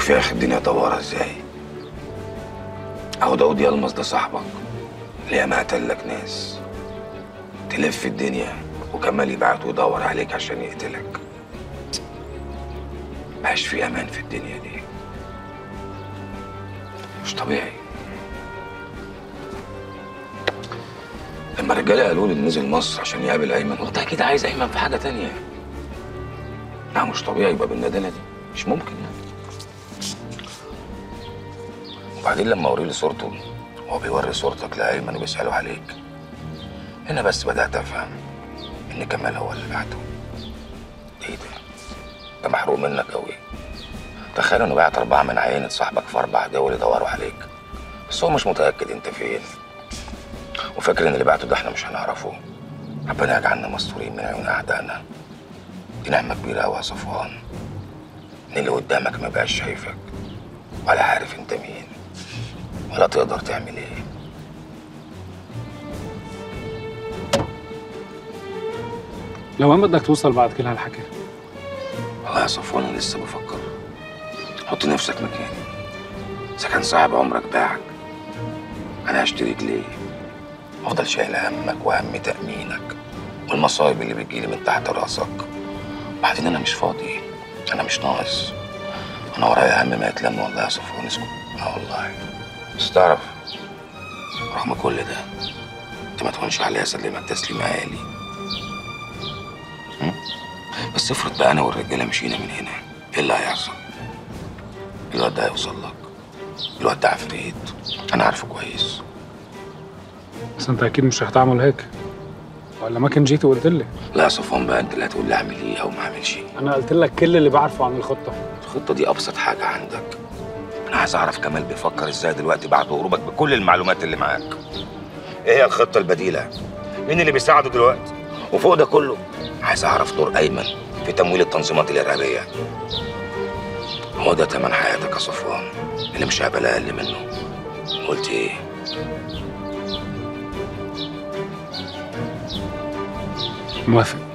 شوف يا اخي الدنيا دوارة ازاي اهو داود يلمس ده صاحبك اللي ياما قتلك ناس تلف الدنيا وكمال يبعت ويدور عليك عشان يقتلك مبقاش في امان في الدنيا دي مش طبيعي لما الرجاله قالوا لي نزل مصر عشان يقابل ايمن قلت اكيد عايز ايمن في حاجه تانية لا مش طبيعي يبقى بالندالة دي مش ممكن يعني وبعدين لما اوري لي صورته وهو بيوري صورتك لايمن وبيسالوا عليك هنا بس بدات افهم ان كمال هو اللي بعته ايه ده ده محروق منك قوي تخيل انه بعت اربعه من عينة صاحبك في اربع دول يدوروا عليك بس هو مش متاكد انت فين وفاكر ان اللي بعته ده احنا مش هنعرفه ربنا يجعلنا مستورين من عيون اعدائنا دي نعمه كبيره قوي يا صفوان ان اللي قدامك ما بقاش شايفك ولا عارف انت مين ولا تقدر تعمل ايه لو وين بدك توصل بعد كل هالحكي والله يا صفوان انا لسه بفكر حط نفسك مكاني اذا كان صاحب عمرك باعك انا هشتريك ليه افضل شايل همك وهم تامينك والمصايب اللي بتجيلي من تحت راسك بعدين انا مش فاضي انا مش ناقص انا ورايا هم ما يتلم والله يا صفوان اسكت اه والله بس تعرف رغم كل ده انت ما تهونش عليا اسلمك تسليم عالي م? بس افرض بقى انا والرجاله مشينا من هنا ايه اللي هيحصل الواد ده هيوصل لك الواد ده عفريت انا عارفه كويس بس انت اكيد مش رح تعمل هيك ولا ما كنت جيت وقلت لي لا يا صفوان بقى انت اللي هتقول لي اعمل ايه او ما اعملش ايه انا قلت لك كل اللي بعرفه عن الخطه الخطه دي ابسط حاجه عندك انا عايز اعرف كمال بيفكر ازاي دلوقتي بعد هروبك بكل المعلومات اللي معاك ايه هي الخطه البديله مين اللي بيساعده دلوقتي وفوق ده كله عايز اعرف دور ايمن في تمويل التنظيمات الارهابيه هو ده تمن حياتك يا صفوان اللي مش هقبل اقل منه قلت ايه موافق